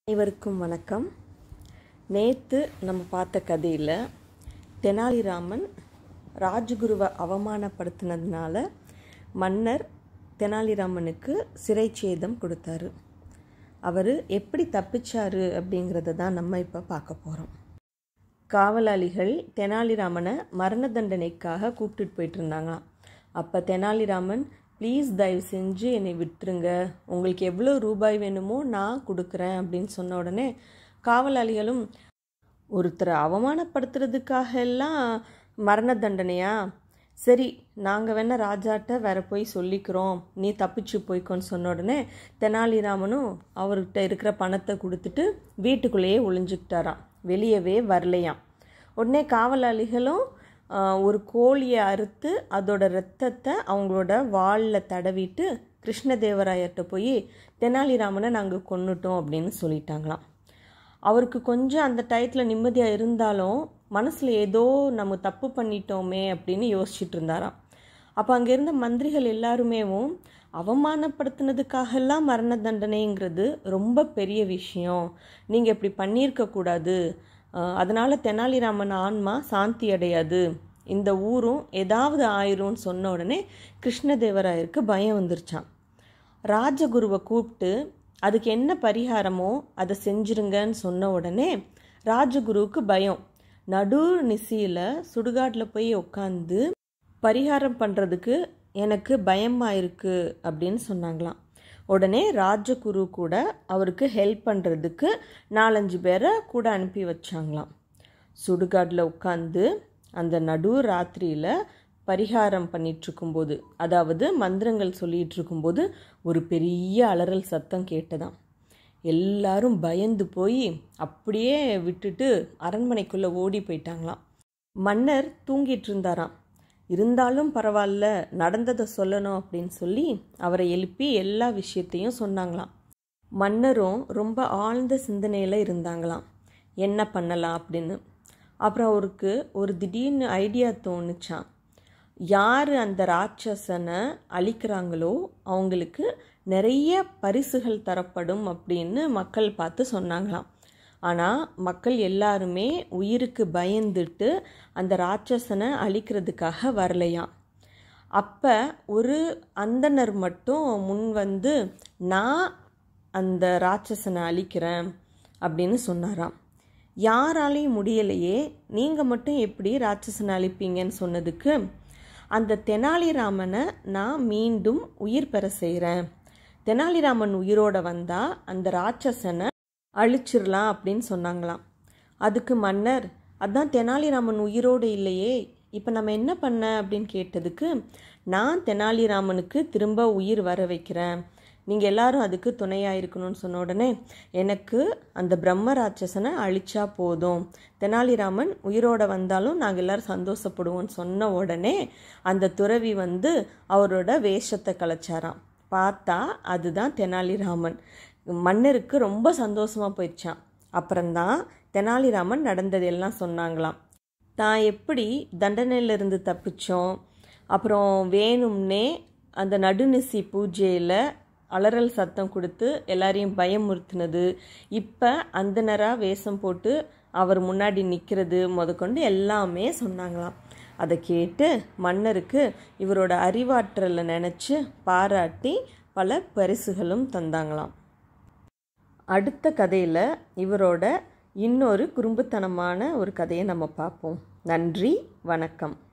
அனைவருக்கும் வணக்கம் நேற்று நம்ம பார்த்த கதையில் தெனாலிராமன் ராஜகுருவை அவமானப்படுத்தினதுனால மன்னர் தெனாலிராமனுக்கு சிறைச்சேதம் கொடுத்தாரு அவர் எப்படி தப்பிச்சாரு அப்படிங்கிறத தான் நம்ம இப்போ பார்க்க போகிறோம் காவலாளிகள் தெனாலிராமனை மரண தண்டனைக்காக கூப்பிட்டுட்டு போயிட்டு இருந்தாங்களாம் அப்போ தெனாலிராமன் ப்ளீஸ் தயவு செஞ்சு என்னை விட்டுருங்க உங்களுக்கு எவ்வளோ ரூபாய் வேணுமோ நான் கொடுக்குறேன் அப்படின்னு சொன்ன உடனே காவலாளிகளும் ஒருத்தரை அவமானப்படுத்துறதுக்காக எல்லாம் மரண தண்டனையா சரி நாங்கள் வேணா ராஜாட்ட வேற போய் சொல்லிக்கிறோம் நீ தப்பிச்சு போய்க்கோன்னு சொன்ன உடனே தெனாலிராமனும் அவர்கிட்ட இருக்கிற பணத்தை கொடுத்துட்டு வீட்டுக்குள்ளேயே ஒளிஞ்சுக்கிட்டாராம் வெளியவே வரலையாம் உடனே காவலாளிகளும் ஆஹ், ஒரு கோழியை அறுத்து அதோட ரத்தத்தை அவங்களோட வாளில் தடவிட்டு கிருஷ்ணதேவராயர்கிட்ட போய் தெனாலிராமனை நாங்கள் கொன்னுட்டோம் அப்படின்னு சொல்லிட்டாங்களாம் அவருக்கு கொஞ்சம் அந்த டயத்தில் நிம்மதியாக இருந்தாலும் மனசில் ஏதோ நம்ம தப்பு பண்ணிட்டோமே அப்படின்னு யோசிச்சுட்டு இருந்தாராம் அப்போ அங்கே இருந்த மந்திரிகள் எல்லாருமேவும் அவமானப்படுத்தினதுக்காகலாம் மரண தண்டனைங்கிறது ரொம்ப பெரிய விஷயம் நீங்கள் இப்படி பண்ணியிருக்க கூடாது அஹ், அதனால தெனாலிராமன் ஆன்மா சாந்தி அடையாது இந்த ஊரும் ஏதாவது ஆயிரும்னு சொன்ன உடனே கிருஷ்ணதேவராயருக்கு பயம் வந்துருச்சான் ராஜகுருவை கூப்பிட்டு அதுக்கு என்ன பரிகாரமோ அதை செஞ்சிருங்கன்னு சொன்ன உடனே ராஜகுருவுக்கு பயம் நடு நிசியில் சுடுகாட்டில் போய் உட்காந்து பரிகாரம் பண்ணுறதுக்கு எனக்கு பயமாக இருக்கு அப்படின்னு சொன்னாங்களாம் உடனே ராஜகுரு கூட அவருக்கு ஹெல்ப் பண்ணுறதுக்கு நாலஞ்சு பேரை கூட அனுப்பி வச்சாங்களாம் சுடுகாட்டில் உட்காந்து அந்த நடு ராத்திரியில் பரிகாரம் பண்ணிட்டு இருக்கும்போது அதாவது மந்திரங்கள் சொல்லிட்டு இருக்கும்போது ஒரு பெரிய அலறல் சத்தம் கேட்டதாம் எல்லாரும் பயந்து போய் அப்படியே விட்டுட்டு அரண்மனைக்குள்ளே ஓடி போயிட்டாங்களாம் மன்னர் தூங்கிட்டு இருந்தாராம் இருந்தாலும் பரவாயில்ல நடந்ததை சொல்லணும் அப்படின்னு சொல்லி அவரை எழுப்பி எல்லா விஷயத்தையும் சொன்னாங்களாம் மன்னரும் ரொம்ப ஆழ்ந்த சிந்தனையில் இருந்தாங்களாம் என்ன பண்ணலாம் அப்படின்னு அப்புறம் அவருக்கு ஒரு திடீர்னு ஐடியா தோணுச்சான் யார் அந்த ராட்சசனை அழிக்கிறாங்களோ அவங்களுக்கு நிறைய பரிசுகள் தரப்படும் அப்படின்னு மக்கள் பார்த்து சொன்னாங்களாம் ஆனால் மக்கள் எல்லாருமே உயிருக்கு பயந்துட்டு அந்த ராட்சசனை அழிக்கிறதுக்காக வரலையாம் அப்போ ஒரு அந்தணர் மட்டும் முன் வந்து நான் அந்த ராட்சசனை அழிக்கிறேன் அப்படின்னு சொன்னாராம் யாராலையும் முடியலையே நீங்கள் மட்டும் எப்படி ராட்சசனை அழிப்பீங்கன்னு சொன்னதுக்கு அந்த தெனாலிராமனை நான் மீண்டும் உயிர் பெற செய்கிறேன் தெனாலிராமன் உயிரோட வந்தால் அந்த ராட்சசனை அழிச்சிடலாம் அப்படின்னு சொன்னாங்களாம் அதுக்கு மன்னர் அதான் தெனாலிராமன் உயிரோடு இல்லையே இப்போ நம்ம என்ன பண்ண அப்படின்னு கேட்டதுக்கு நான் தெனாலிராமனுக்கு திரும்ப உயிர் வர வைக்கிறேன் நீங்கள் எல்லாரும் அதுக்கு துணையாக இருக்கணும்னு சொன்ன உடனே எனக்கு அந்த பிரம்ம ராட்சசனை அழிச்சா போதும் தெனாலிராமன் உயிரோட வந்தாலும் நாங்கள் எல்லாரும் சந்தோஷப்படுவோம்னு சொன்ன உடனே அந்த துறவி வந்து அவரோட வேஷத்தை கலைச்சாராம் பார்த்தா அதுதான் தெனாலிராமன் மன்னருக்கு ரொம்ப சந்தோஷமாக போயிடுச்சான் அப்புறம்தான் தெனாலிராமன் நடந்ததெல்லாம் சொன்னாங்களாம் தான் எப்படி தண்டனையிலிருந்து தப்பிச்சோம் அப்புறம் வேணும்னே அந்த நடுநிசி பூஜையில் அலறல் சத்தம் கொடுத்து எல்லாரையும் பயமுறுத்தினது இப்போ அந்தனராக வேஷம் போட்டு அவர் முன்னாடி நிற்கிறது முதற்கொண்டு எல்லாமே சொன்னாங்களாம் அதை கேட்டு மன்னருக்கு இவரோட அறிவாற்றலை நினச்சி பாராட்டி பல பரிசுகளும் தந்தாங்களாம் அடுத்த கதையில் இவரோட இன்னொரு குறும்புத்தனமான ஒரு கதையை நம்ம பார்ப்போம் நன்றி வணக்கம்